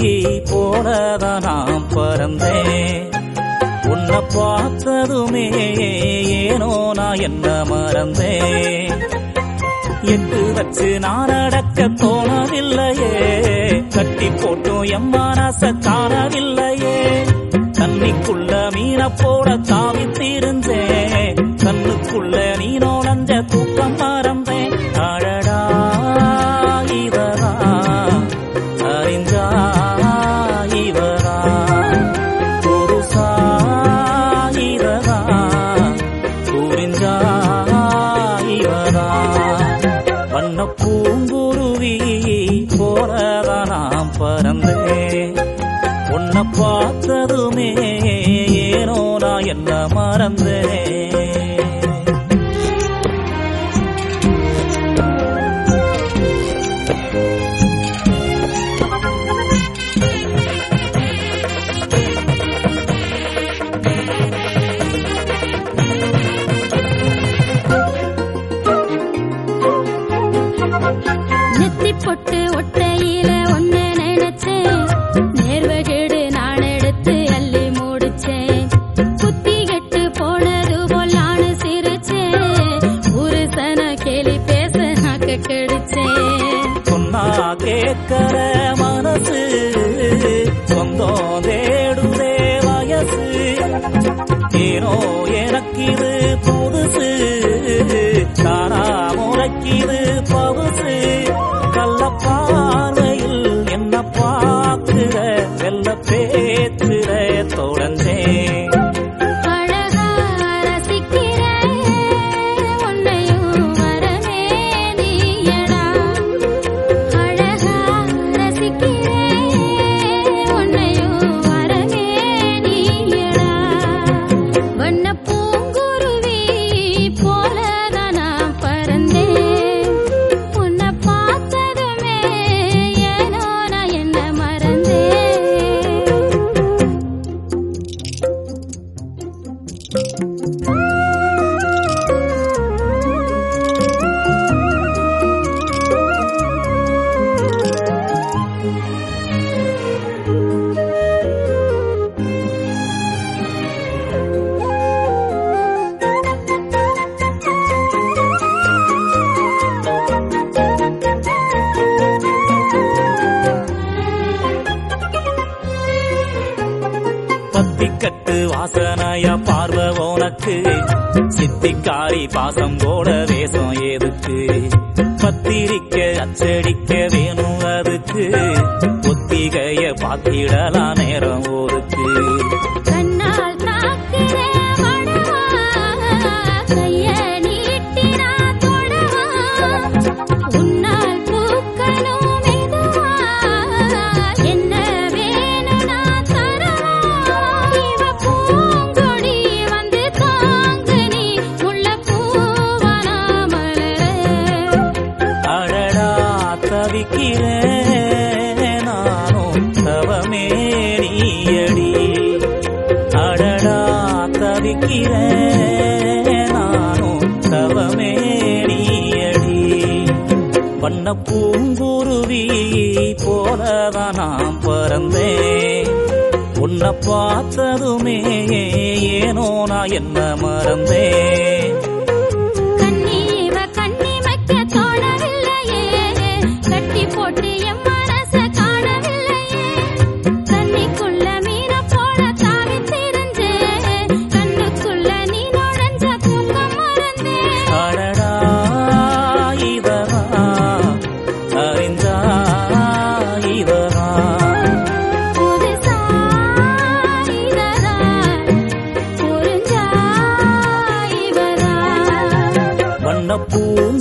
போலதான் நான் பறந்தேன் உன்னை பார்த்ததுமே ஏனோ நான் என்ன மறந்தேன் எட்டு வச்சு நான் நடக்க தோணவில்லையே கட்டி போட்டும் என் மனச காணவில்லையே தண்ணிக்குள்ள மீன போட தாவி தீர்ந்தேன் கண்ணுக்குள்ள நீ நோழஞ்ச தூக்கம் மறந்தேன் அழடா இவரா அறிஞ்சா இவரா புருஷா இவரா புரிஞ்சா இவரா வண்ண பூங்குருவி போலதா நாம் பறந்தேன் உன்னை பார்த்ததுமே ஏனோ நான் என்ன மறந்தேன் நெத்தி பொட்டு ஒட்டையில ஒண்ணு நினைச்சேன் நேர்வகேடு நான் எடுத்து அள்ளி மூடிச்சேன் குத்தி கெட்டு போனது போல் நானு சிரிச்சேன் ஒரு சன கேலி பேச நாக்க கெடுச்சேன் சொன்னா கேட்கற மனசு சொந்தம் தேடுதே வயசு ஏனோ எனக்கு இது புதுசு தானா முறைக்கிது பவுசு கள்ள பார்வையில் என்ன பார்க்கிற வெள்ள பேத்துற தொடர்ந்தேன் அழகா ரசிக்கிறேன் உன்னையும் வரவே நீயடா அழகா ரசிக்கிறேன் உன்னையும் வரவே நீயடா வண்ண பூங்குருவி போலதான் நான் பறந்தேன் உன்னை பார்த்ததுமே ஏனோ நான் என்ன மறந்தேன் பத்திக்கட்டு வாசனைய பார்வை உனக்கு சித்திக்காரி பாசம் போட வேஷம் எதுக்கு பத்திரிக்க அச்சடிக்க வேணும் அதுக்கு ஒத்திகைய பாத்திடலாம் நேரம் ஒருக்கு கண்ணால் தாக்குற வடவா கைய நீட்டினா தொடவா உன்னால் பூக்கணும் மெதுவா என்ன வேணும் நான் தரவா இவ பூங்கொடி வந்து தாங்கு நீ முல்ல பூவனா மலர அழடா தவிக்கிறேன் நானும் தவமே நீயடி அடடா தவிக்கிறேன் நானும் தவமே நீயடி வண்ண பூங்குருவி போலதான் நான் பறந்தேன் உன்னை பார்த்ததுமே ஏனோ நான் என்ன மறந்தேன் கண்ணீவ கண்ணிமைக்க தோணவில்லையே கட்டி போட்டு என் மனச காணவில்லையே தண்ணிக்குள்ள மீன போல தாவி திரிஞ்சேன் கண்ணுக்குள்ள நீ நுழைஞ்ச தூக்கம் மறந்தேன் அடடா இவரா அறிஞ்சா இவரா புதுசா இதரா புரிஞ்சா இவரா வண்ண பூ